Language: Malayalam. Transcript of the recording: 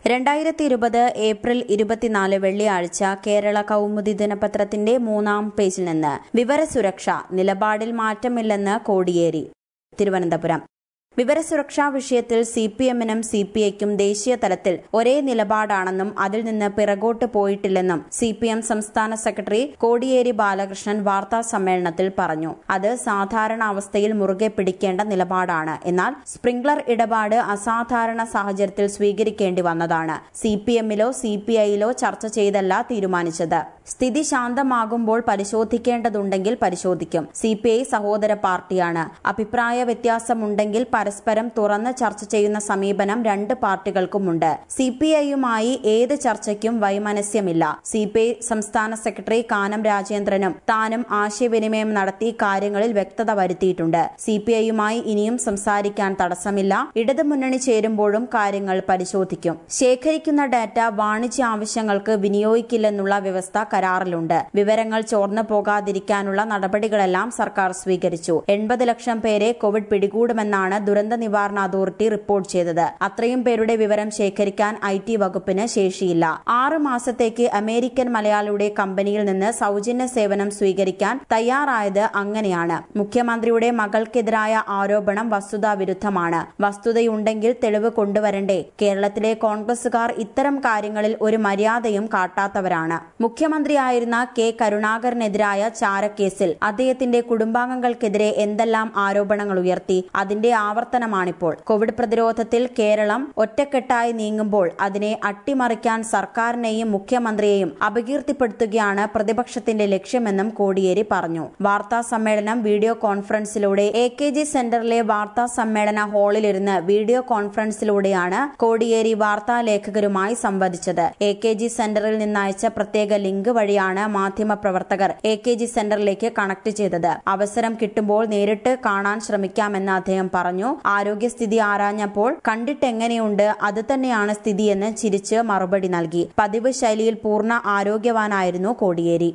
രണ്ടായിരത്തി ഇരുപത് ഏപ്രിൽ ഇരുപത്തിനാല് വെള്ളിയാഴ്ച കേരള കൗമുദി ദിനപത്രത്തിന്റെ മൂന്നാം പേജിൽ നിന്ന് വിവരസുരക്ഷ നിലപാടിൽ മാറ്റമില്ലെന്ന് കോടിയേരി തിരുവനന്തപുരം വിവരസുരക്ഷാ വിഷയത്തിൽ സി പി എമ്മിനും സി പി ഐക്കും ദേശീയ തലത്തിൽ ഒരേ നിലപാടാണെന്നും അതിൽ നിന്ന് പിറകോട്ട് പോയിട്ടില്ലെന്നും സി പി എം സംസ്ഥാന സെക്രട്ടറി കോടിയേരി ബാലകൃഷ്ണൻ വാർത്താ സമ്മേളനത്തിൽ പറഞ്ഞു അത് സാധാരണ അവസ്ഥയിൽ മുറുകെ പിടിക്കേണ്ട നിലപാടാണ് എന്നാൽ സ്പ്രിംഗ്ലർ ഇടപാട് അസാധാരണ സാഹചര്യത്തിൽ സ്വീകരിക്കേണ്ടി വന്നതാണ് സി പി എമ്മിലോ സി പി ഐയിലോ ചർച്ച ചെയ്തല്ല തീരുമാനിച്ചത് സ്ഥിതി ശാന്തമാകുമ്പോൾ പരിശോധിക്കേണ്ടതുണ്ടെങ്കിൽ പരിശോധിക്കും സി പി ഐ സഹോദര പാർട്ടിയാണ് അഭിപ്രായ വ്യത്യാസമുണ്ടെങ്കിൽ പരസ്പരം തുറന്ന് ചർച്ച ചെയ്യുന്ന സമീപനം രണ്ട് പാർട്ടികൾക്കുമുണ്ട് സി പി ഐയുമായി ഏത് ചർച്ചയ്ക്കും വൈമനസ്യമില്ല സി പി ഐ സംസ്ഥാന സെക്രട്ടറി കാനം രാജേന്ദ്രനും താനും ആശയവിനിമയം നടത്തി കാര്യങ്ങളിൽ വ്യക്തത വരുത്തിയിട്ടുണ്ട് സി പി ഐയുമായി ഇനിയും സംസാരിക്കാൻ തടസ്സമില്ല ഇടതുമുന്നണി ചേരുമ്പോഴും കാര്യങ്ങൾ പരിശോധിക്കും ശേഖരിക്കുന്ന ഡാറ്റ വാണിജ്യ ആവശ്യങ്ങൾക്ക് വിനിയോഗിക്കില്ലെന്നുള്ള വ്യവസ്ഥ കരാറിലുണ്ട് വിവരങ്ങൾ ചോർന്നു പോകാതിരിക്കാനുള്ള നടപടികളെല്ലാം സർക്കാർ സ്വീകരിച്ചു എൺപത് ലക്ഷം പേരെ കോവിഡ് പിടികൂടുമെന്നാണ് ദുരന്ത നിവാരണ അതോറിറ്റി റിപ്പോർട്ട് ചെയ്തത് അത്രയും പേരുടെ വിവരം ശേഖരിക്കാൻ ഐ ടി വകുപ്പിന് ശേഷിയില്ല ആറ് മാസത്തേക്ക് അമേരിക്കൻ മലയാളിയുടെ കമ്പനിയിൽ നിന്ന് സൌജന്യ സേവനം സ്വീകരിക്കാൻ തയ്യാറായത് അങ്ങനെയാണ് മുഖ്യമന്ത്രിയുടെ മകൾക്കെതിരായ ആരോപണം വസ്തുതാ വിരുദ്ധമാണ് വസ്തുതയുണ്ടെങ്കിൽ തെളിവ് കൊണ്ടുവരണ്ടേ കേരളത്തിലെ കോൺഗ്രസുകാർ ഇത്തരം കാര്യങ്ങളിൽ ഒരു മര്യാദയും കാട്ടാത്തവരാണ് മുഖ്യമന്ത്രിയായിരുന്ന കെ കരുണാകരനെതിരായ ചാരക്കേസിൽ അദ്ദേഹത്തിന്റെ കുടുംബാംഗങ്ങൾക്കെതിരെ എന്തെല്ലാം ആരോപണങ്ങൾ ഉയർത്തി അതിന്റെ ആവർത്തനമാണിപ്പോൾ കോവിഡ് പ്രതിരോധത്തിൽ കേരളം ഒറ്റക്കെട്ടായി നീങ്ങുമ്പോൾ അതിനെ അട്ടിമറിക്കാൻ സർക്കാരിനെയും മുഖ്യമന്ത്രിയെയും അപകീർത്തിപ്പെടുത്തുകയാണ് പ്രതിപക്ഷത്തിന്റെ ലക്ഷ്യമെന്നും കോടിയേരി പറഞ്ഞു വാർത്താ സമ്മേളനം വീഡിയോ കോൺഫറൻസിലൂടെ എ കെ ജി സെന്ററിലെ വാർത്താ സമ്മേളന ഹാളിലിരുന്ന് വീഡിയോ കോൺഫറൻസിലൂടെയാണ് കോടിയേരി വാർത്താ ലേഖകരുമായി സംവദിച്ചത് എ കെ ജി സെന്ററിൽ നിന്നയച്ച പ്രത്യേക ലിങ്ക് വഴിയാണ് മാധ്യമപ്രവർത്തകർ എ കെ ജി സെന്ററിലേക്ക് കണക്ട് ചെയ്തത് അവസരം കിട്ടുമ്പോൾ നേരിട്ട് കാണാൻ ശ്രമിക്കാമെന്ന് അദ്ദേഹം പറഞ്ഞു ആരോഗ്യസ്ഥിതി ആരാഞ്ഞപ്പോൾ കണ്ടിട്ടെങ്ങനെയുണ്ട് അത് തന്നെയാണ് സ്ഥിതിയെന്ന് ചിരിച്ച് മറുപടി നൽകി പതിവ് ശൈലിയിൽ പൂർണ്ണ ആരോഗ്യവാനായിരുന്നു കോടിയേരി